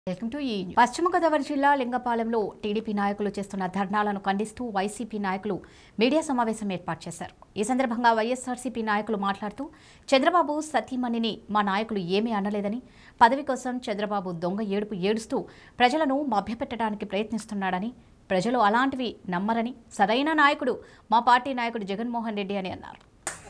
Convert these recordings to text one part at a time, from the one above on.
Welcome to ఈ news. పశ్చిమ గోదావరి జిల్లా లింగపాలెంలో టీడీపీ నాయకులు చేస్తున్న ధర్నాలను ఖండిస్తూ వైసీపీ నాయకులు మీడియా సమావేశం ఏర్పాటు చేశారు ఈ సందర్భంగా వైఎస్ఆర్సీపీ నాయకులు మాట్లాడుతూ చంద్రబాబు సతీమణిని మా నాయకులు ఏమీ అనలేదని పదవి కోసం చంద్రబాబు దొంగ ఏడుపు ఏడుస్తూ ప్రజలను మభ్యపెట్టడానికి ప్రయత్నిస్తున్నాడని ప్రజలు అలాంటివి నమ్మరని సరైన నాయకుడు మా పార్టీ నాయకుడు జగన్మోహన్ రెడ్డి అని అన్నారు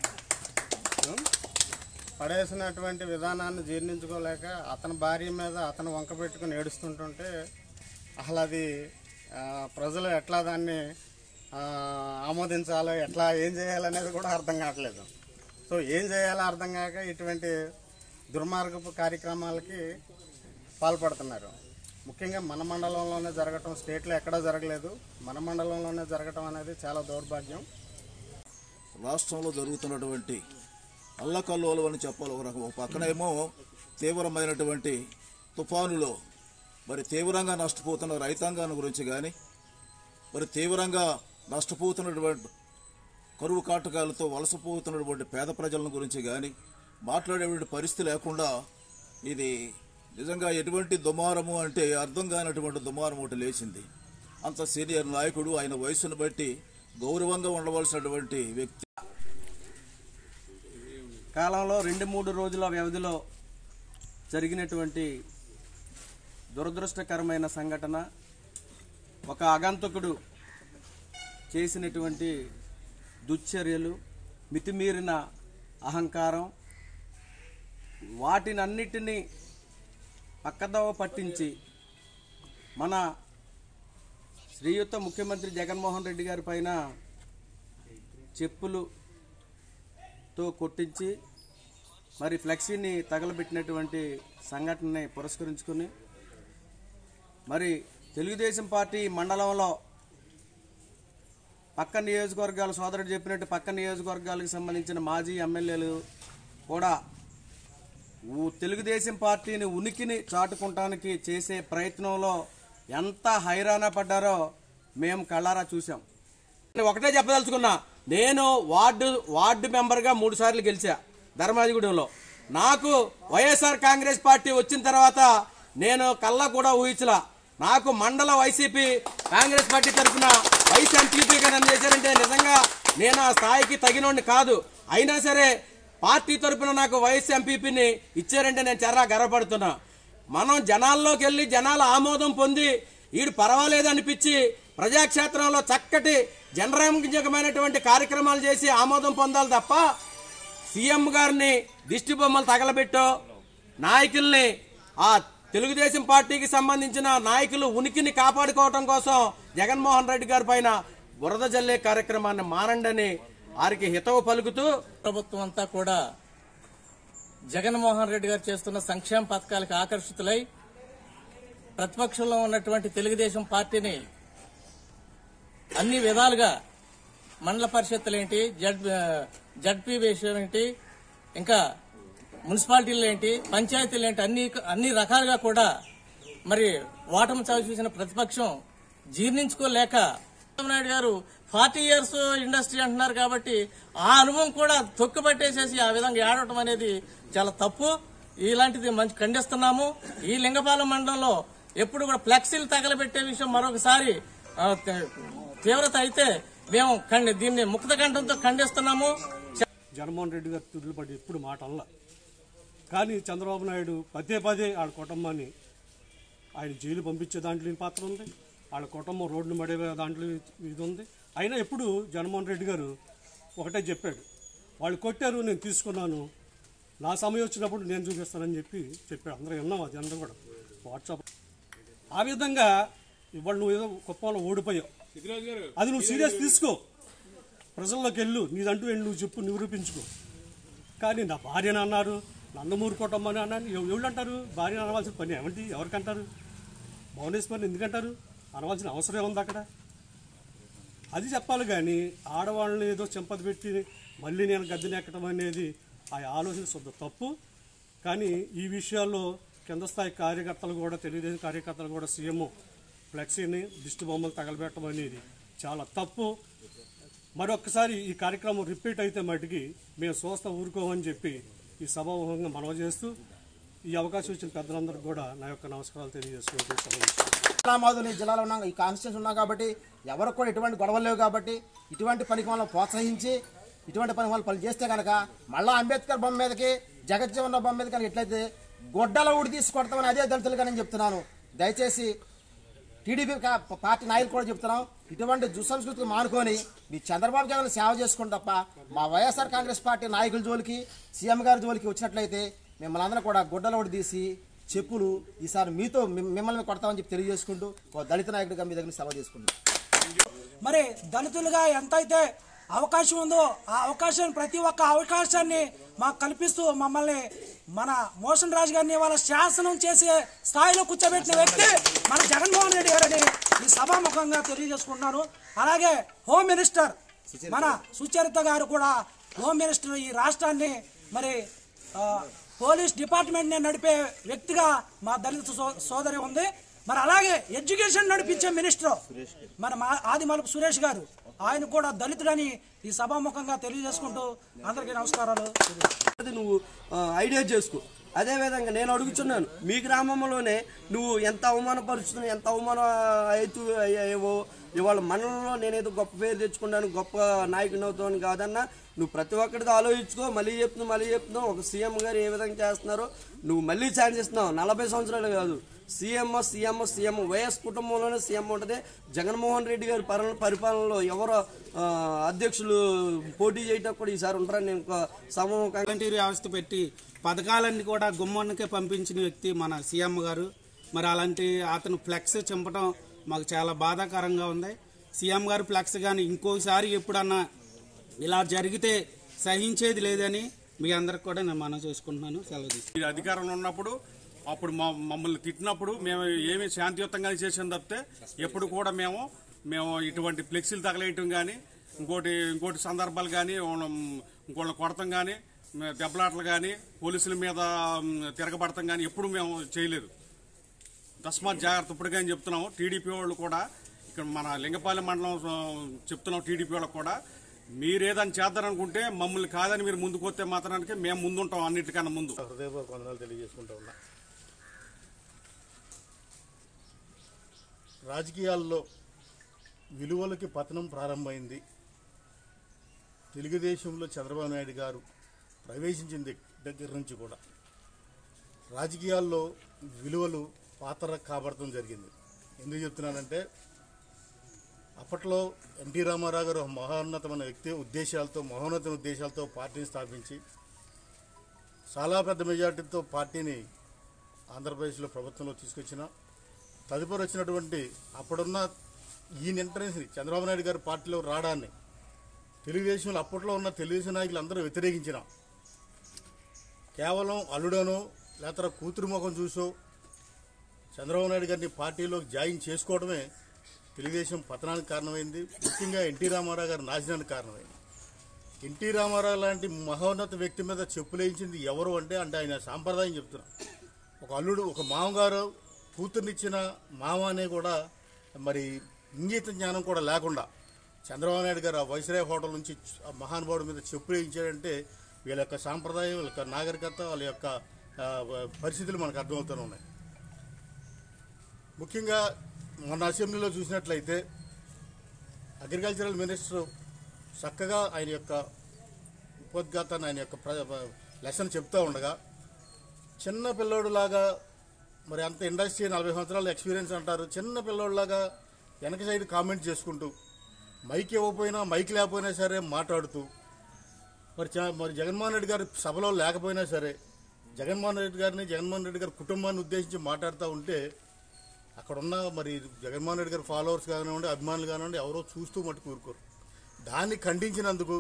పడేసినటువంటి విధానాన్ని జీర్ణించుకోలేక అతని భార్య మీద అతను వంక పెట్టుకుని ఏడుస్తుంటుంటే అసలు అది ఆ, ప్రజలు ఎట్లా దాన్ని ఆ, ఆమోదించాలో ఎట్లా ఏం చేయాలనేది కూడా అర్థం కావట్లేదు సో ఏం చేయాలో అర్థం కాక ఇటువంటి దుర్మార్గపు కార్యక్రమాలకి పాల్పడుతున్నారు ముఖ్యంగా మన మండలంలోనే జరగటం స్టేట్లో ఎక్కడా జరగలేదు మన మండలంలోనే జరగటం అనేది చాలా దౌర్భాగ్యం రాష్ట్రంలో జరుగుతున్నటువంటి అల్లకల్లోలం అని చెప్పాలి ఒక రకం ఒక పక్కనేమో తీవ్రమైనటువంటి తుఫానులో మరి తీవ్రంగా నష్టపోతున్న రైతాంగాన్ని గురించి కానీ మరి తీవ్రంగా నష్టపోతున్నటువంటి కరువు కాటకాలతో వలసపోతున్నటువంటి పేద ప్రజల గురించి కానీ మాట్లాడేటువంటి పరిస్థితి లేకుండా ఇది నిజంగా ఎటువంటి దుమారము అంటే అర్థం కానటువంటి దుమారం ఒకటి లేచింది అంత సీనియర్ నాయకుడు ఆయన వయసును బట్టి గౌరవంగా ఉండవలసినటువంటి వ్యక్తి కాలంలో రెండు మూడు రోజుల వ్యవధిలో జరిగినటువంటి దురదృష్టకరమైన సంఘటన ఒక అగంతకుడు చేసినటువంటి దుశ్చర్యలు మితిమీరిన అహంకారం వాటినన్నిటినీ పక్కదోవ పట్టించి మన శ్రీయుత ముఖ్యమంత్రి జగన్మోహన్ రెడ్డి గారి పైన చెప్పులు తో కొట్టించి మరి ఫ్లెక్సీని తగలబెట్టినటువంటి సంఘటనని పురస్కరించుకుని మరి తెలుగుదేశం పార్టీ మండలంలో పక్క నియోజకవర్గాలు సోదరుడు చెప్పినట్టు పక్క నియోజకవర్గాలకు సంబంధించిన మాజీ ఎమ్మెల్యేలు కూడా ఊ- తెలుగుదేశం పార్టీని ఉనికిని చాటుకుంటానికి చేసే ప్రయత్నంలో ఎంత హైరాణ పడ్డారో మేము కళ్ళారా చూసాం నేను ఒకటే చెప్పదలుచుకున్నా నేను వార్డు వార్డు మెంబర్గా మూడు సార్లు గెలిచా ధర్మాజిగూడెంలో నాకు వైఎస్ఆర్ కాంగ్రెస్ పార్టీ వచ్చిన తర్వాత నేను కల్లా కూడా ఊహించలా నాకు మండల వైసీపీ కాంగ్రెస్ పార్టీ తరఫున వైస్ ఎంపీపీగా నన్ను చేశారంటే నిజంగా నేను ఆ స్థాయికి తగినోడిని కాదు అయినా సరే పార్టీ తరఫున నాకు వైఎస్ ఎంపీపీని ఇచ్చారంటే నేను చాలా గర్వపడుతున్నా మనం జనాల్లోకి వెళ్ళి జనాల ఆమోదం పొంది వీడు పర్వాలేదు అనిపించి ప్రజాక్షేత్రంలో చక్కటి జనరంజకమైనటువంటి కార్యక్రమాలు చేసి ఆమోదం పొందాలి తప్ప సీఎం గారిని దిష్టి బొమ్మలు తగలబెట్టో నాయకుల్ని ఆ తెలుగుదేశం పార్టీకి సంబంధించిన నాయకులు ఉనికిని కాపాడుకోవటం కోసం జగన్మోహన్ రెడ్డి గారి పైన బురద జల్లే కార్యక్రమాన్ని మానండని వారికి హితవు పలుకుతూ ప్రభుత్వం అంతా కూడా జగన్మోహన్ రెడ్డి గారు చేస్తున్న సంక్షేమ పథకాలకు ఆకర్షితులై ప్రతిపక్షంలో ఉన్నటువంటి తెలుగుదేశం పార్టీని అన్ని విధాలుగా మండల పరిషత్తులు ఏంటి జడ్ జడ్పీ విషయం ఏంటి ఇంకా మున్సిపాలిటీలు ఏంటి పంచాయతీలు ఏంటి అన్ని అన్ని రకాలుగా కూడా మరి ఓటమి చవి చూసిన ప్రతిపక్షం జీర్ణించుకోలేక చంద్రబాబు నాయుడు గారు ఫార్టీ ఇయర్స్ ఇండస్ట్రీ అంటున్నారు కాబట్టి ఆ అనుభవం కూడా తొక్కుపట్టేసేసి ఆ విధంగా ఏడవటం అనేది చాలా తప్పు ఇలాంటిది మంచి ఖండిస్తున్నాము ఈ లింగపాలెం మండలంలో ఎప్పుడు కూడా ఫ్లెక్సీలు తగలబెట్టే విషయం మరొకసారి ఆ, త- తీవ్రత అయితే మేము ఖండి దీన్ని ముక్త కంఠంతో ఖండిస్తున్నాము జగన్మోహన్ రెడ్డి గారు తుదిలు పడి ఎప్పుడు మాట అనలా కానీ చంద్రబాబు నాయుడు పదే పదే వాళ్ళ కుటుంబాన్ని ఆయన జైలు పంపించే దాంట్లో ఈ పాత్ర ఉంది వాళ్ళ కుటుంబం రోడ్లు మడే దాంట్లో ఇది ఉంది అయినా ఎప్పుడు జగన్మోహన్ రెడ్డి గారు ఒకటే చెప్పాడు వాళ్ళు కొట్టారు నేను తీసుకున్నాను నా సమయం వచ్చినప్పుడు నేను చూపిస్తానని చెప్పి చెప్పాడు అందరూ విన్నాం అది అందరూ కూడా వాట్సాప్ ఆ విధంగా ఇవాళ నువ్వు ఏదో కుప్పంలో ఓడిపోయావు అది నువ్వు సీరియస్ తీసుకో ప్రజల్లోకి వెళ్ళు నీదంటూ వెళ్ళి నువ్వు చెప్పు నిరూపించుకో కానీ నా భార్యని అన్నారు నందమూరి కుటుంబాన్ని అన్నాను ఎవ- ఎవరు అంటారు భార్యను అనవలసిన పని ఏమిటి ఎవరికంటారు భువనేశ్వరిని ఎందుకంటారు అనవలసిన అవసరం ఉంది అక్కడ అది చెప్పాలి కానీ ఆడవాళ్ళని ఏదో చెంపది పెట్టి మళ్ళీ నేను గద్దెనెక్కడం అనేది ఆ ఆలోచన శుద్ధ తప్పు కానీ ఈ విషయాల్లో కింద స్థాయి కార్యకర్తలు కూడా తెలుగుదేశం కార్యకర్తలు కూడా సీఎం ఫ్లెక్సీని దిష్టి బొమ్మలు తగలబెట్టడం అనేది చాలా తప్పు మరొకసారి ఈ కార్యక్రమం రిపీట్ అయితే మటుకి మేము చూస్తా ఊరుకోమని చెప్పి ఈ సభాముఖంగా మనవి చేస్తూ ఈ అవకాశం ఇచ్చిన పెద్దలందరికీ కూడా నా యొక్క నమస్కారాలు తెలియజేసుకుంటూ సెలవు జిల్లామాదులు జిల్లాలో ఉన్నాం ఈ కాన్స్టిట్యూన్స్ ఉన్నాం కాబట్టి ఎవరికి కూడా ఎటువంటి గొడవలు లేవు కాబట్టి ఇటువంటి పనికి మనం ప్రోత్సహించి ఇటువంటి పని వాళ్ళు పని చేస్తే కనుక మళ్ళా అంబేద్కర్ బొమ్మ మీదకి జగజ్జీవన్ రావు బొమ్మ మీద కనుక ఎట్లయితే గొడ్డల ఊడి తీసి కొడతామని అదే దళితులుగా నేను చెప్తున్నాను దయచేసి టీడీపీ కా- పార్టీ నాయకులు కూడా చెప్తున్నాం ఇటువంటి దుస్సంస్కృతికి మానుకొని మీ చంద్రబాబు జగన్ సేవ చేసుకోండి తప్ప మా వైఎస్ఆర్ కాంగ్రెస్ పార్టీ నాయకుల జోలికి సీఎం గారి జోలికి వచ్చినట్లయితే మిమ్మల్ని అందరూ కూడా గుడ్డలోడి తీసి చెప్పులు ఈసారి మీతో మిమ్- మిమ్మల్ని కొడతామని చెప్పి తెలియజేసుకుంటూ ఒక దళిత నాయకుడిగా మీ దగ్గర సెలవు చేసుకుంటాం మరి దళితులుగా ఎంతైతే అవకాశం ఉందో ఆ అవకాశాన్ని ప్రతి ఒక్క అవకాశాన్ని మాకు కల్పిస్తూ మమ్మల్ని మన మోషన్ రాజు గారిని వాళ్ళ శాసనం చేసే స్థాయిలో కూర్చోబెట్టిన వ్యక్తి మన జగన్మోహన్ రెడ్డి గారని ఈ సభాముఖంగా తెలియజేసుకుంటున్నాను అలాగే హోమ్ మినిస్టర్ మన సుచరిత గారు కూడా హోమ్ మినిస్టర్ ఈ రాష్ట్రాన్ని మరి ఆ, పోలీస్ డిపార్ట్మెంట్ నడిపే వ్యక్తిగా మా దళిత సో- సోదరి ఉంది మరి అలాగే ఎడ్యుకేషన్ నడిపించే మినిస్టర్ మన మా ఆదిమలపు సురేష్ గారు ఆయన కూడా దళితుడని ఈ సభాముఖంగా తెలియజేసుకుంటూ అందరికీ నమస్కారాలు అది నువ్వు ఆ, ఐడియా చేసుకో అదే విధంగా నేను అడుగుతున్నాను మీ గ్రామంలోనే నువ్వు ఎంత అవమానపరుస్తున్నావు ఎంత అవమానం అవుతూ అయ్యావో ఇవాళ మండలంలో నేనేదో గొప్ప పేరు తెచ్చుకున్నాను గొప్ప నాయకుని అవుతాను కాదన్నా నువ్వు ప్రతి ఒక్కటితో ఆలోచించుకో మళ్ళీ చెప్తున్నావు మళ్ళీ చెప్తున్నావు ఒక సీఎం గారు ఏ విధంగా చేస్తున్నారో నువ్వు మళ్ళీ ఛాన్స్ ఇస్తున్నావు నలభై సంవత్సరాలు కాదు సీఎం సీఎం సీఎం వైఎస్ కుటుంబంలోనే సీఎం ఉంటుంది జగన్మోహన్ రెడ్డి గారి పరి పరిపాలనలో ఎవరో ఆ, అధ్యక్షులు పోటీ చేయటం కూడా ఈసారి ఉంటారని నేను ఒక సమూహం వాలంటీర్ వ్యవస్థ పెట్టి పథకాలన్నీ కూడా గుమ్మానికే పంపించిన వ్యక్తి మన సీఎం గారు మరి అలాంటి అతను ఫ్లెక్స్ చింపడం మాకు చాలా బాధాకరంగా ఉంది సీఎం గారు ఫ్లెక్స్ కానీ ఇంకోసారి ఎప్పుడన్నా ఇలా జరిగితే సహించేది లేదని మీ అందరికి కూడా నేను మనం చేసుకుంటున్నాను సెలవు తీసుకుంటాను. ఈ అధికారంలో ఉన్నప్పుడు అప్పుడు మా మమ్మల్ని తిట్టినప్పుడు మేము ఏమి శాంతియుతంగా చేసాం తప్పితే ఎప్పుడు కూడా మేము మేము ఇటువంటి ఫ్లెక్సీలు తగలేయటం కానీ ఇంకోటి ఇంకోటి సందర్భాలు కానీ ఇంకోళ్ళని కొడతాం కానీ దెబ్బలాటలు కానీ పోలీసుల మీద మ్, తిరగబడతాం కానీ ఎప్పుడు మేము చేయలేదు తస్మాత్ జాగ్రత్త ఇప్పటికే అని చెప్తున్నాము టీడీపీ వాళ్ళు కూడా ఇక్కడ మన లింగపాలెం మండలం ఆ, చెప్తున్నాం టీడీపీ వాళ్ళకు కూడా మీరేదని చేద్దారనుకుంటే మమ్మల్ని కాదని మీరు ముందుకు వస్తే మాత్రానికి మేము ముందుంటాం అన్నిటికన్నా ముందు హృదయపూర్వక వందనాలు తెలియజేసుకుంటూ ఉన్నా రాజకీయాల్లో విలువలకి పతనం ప్రారంభమైంది తెలుగుదేశంలో చంద్రబాబు నాయుడు గారు ప్రవేశించిన దగ్- దగ్గర నుంచి కూడా రాజకీయాల్లో విలువలు పాత్ర కాబడటం జరిగింది ఎందుకు చెప్తున్నానంటే అప్పట్లో ఎన్టీ రామారావు గారు ఒక మహోన్నతమైన వ్యక్తి ఉద్దేశాలతో మహోన్నత ఉద్దేశాలతో పార్టీని స్థాపించి చాలా పెద్ద మెజార్టీతో పార్టీని ఆంధ్రప్రదేశ్లో ప్రభుత్వంలో తీసుకొచ్చిన తదుపరి వచ్చినటువంటి అప్పుడున్న ఈయన ఎంట్రెన్స్ చంద్రబాబు నాయుడు గారి పార్టీలో రావడాన్ని తెలుగుదేశంలో అప్పట్లో ఉన్న తెలుగుదేశం నాయకులు అందరూ వ్యతిరేకించిన కేవలం అల్లుడనో లేకపోతే కూతురు ముఖం చూసో చంద్రబాబు నాయుడు గారిని పార్టీలోకి జాయిన్ చేసుకోవడమే తెలుగుదేశం పతనానికి కారణమైంది ముఖ్యంగా ఎన్టీ రామారావు గారి నాశనానికి కారణమైంది ఎన్టీ రామారావు లాంటి మహోన్నత వ్యక్తి మీద చెప్పులేయించింది ఎవరు అంటే అంటే ఆయన సాంప్రదాయం చెప్తున్నా ఒక అల్లుడు ఒక మామగారు కూతుర్నిచ్చిన మామ అనే కూడా మరి ఇంగీత జ్ఞానం కూడా లేకుండా చంద్రబాబు నాయుడు గారు ఆ వైస్రాయ్ హోటల్ నుంచి ఆ మహానుభావుడి మీద చెప్పులేయించాడంటే వీళ్ళ యొక్క సాంప్రదాయం వీళ్ళ యొక్క నాగరికత వాళ్ళ యొక్క ఆ, పరిస్థితులు మనకు అర్థమవుతూనే ఉన్నాయి ముఖ్యంగా మొన్న అసెంబ్లీలో చూసినట్లయితే అగ్రికల్చరల్ మినిస్టర్ చక్కగా ఆయన యొక్క ఉపోద్ఘాతాన్ని ఆయన యొక్క ప్ర- లెసన్ చెప్తూ ఉండగా చిన్న పిల్లోడులాగా మరి అంత ఇండస్ట్రీ నలభై సంవత్సరాల ఎక్స్పీరియన్స్ అంటారు చిన్న పిల్లోడులాగా వెనక సైడ్ కామెంట్ చేసుకుంటూ మైక్ ఇవ్వకపోయినా మైక్ లేకపోయినా సరే మాట్లాడుతూ మరి చ- మరి జగన్మోహన్ రెడ్డి గారి సభలో లేకపోయినా సరే జగన్మోహన్ రెడ్డి గారిని జగన్మోహన్ రెడ్డి గారి కుటుంబాన్ని ఉద్దేశించి మాట్లాడుతూ ఉంటే అక్కడ ఉన్న మరి జగన్మోహన్ రెడ్డి గారి ఫాలోవర్స్ కానివ్వండి అభిమానులు కానివ్వండి ఎవరో చూస్తూ మట్టు కూరుకోరు దాన్ని ఖండించినందుకు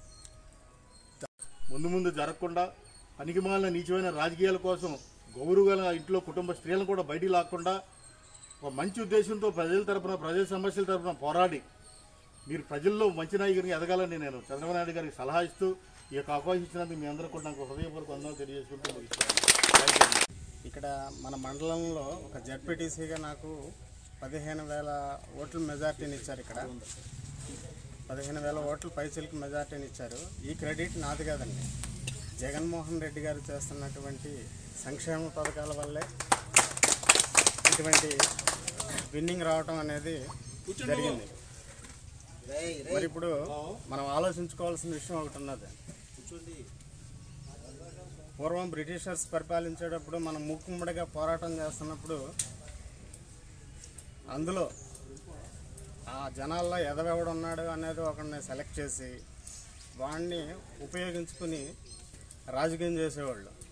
ముందు ముందు జరగకుండా పనికిమాలిన నీచమైన రాజకీయాల కోసం గౌరవ ఇంట్లో కుటుంబ స్త్రీలను కూడా బయటికి లాక్కుండా ఒక మంచి ఉద్దేశంతో ప్రజల తరపున ప్రజల సమస్యల తరపున పోరాడి మీరు ప్రజల్లో మంచి నాయకుడిని ఎదగాలని నేను చంద్రబాబు నాయుడు గారికి సలహా ఇస్తూ ఈ యొక్క అవకాశం ఇచ్చినందుకు మీ అందరూ కూడా నాకు హృదయపూర్వక వందనాలు తెలియజేసుకుంటూ ముగిస్తున్నాను. ఇక్కడ మన మండలంలో ఒక జడ్పీటీసీగా నాకు పదిహేను వేల ఓట్ల మెజార్టీని ఇచ్చారు ఇక్కడ పదిహేను వేల ఓట్ల పైసలకి మెజార్టీని ఇచ్చారు ఈ క్రెడిట్ నాది కాదండి జగన్మోహన్ రెడ్డి గారు చేస్తున్నటువంటి సంక్షేమ పథకాల వల్లే ఇటువంటి విన్నింగ్ రావటం అనేది జరిగింది మరి ఇప్పుడు మనం ఆలోచించుకోవాల్సిన విషయం ఒకటి ఉన్నది పూర్వం బ్రిటిషర్స్ పరిపాలించేటప్పుడు మనం మూకుమ్మడిగా పోరాటం చేస్తున్నప్పుడు అందులో ఆ జనాల్లో ఎదవెవడున్నాడు అనేది ఒకరిని సెలెక్ట్ చేసి వాడిని ఉపయోగించుకుని రాజకీయం చేసేవాళ్ళు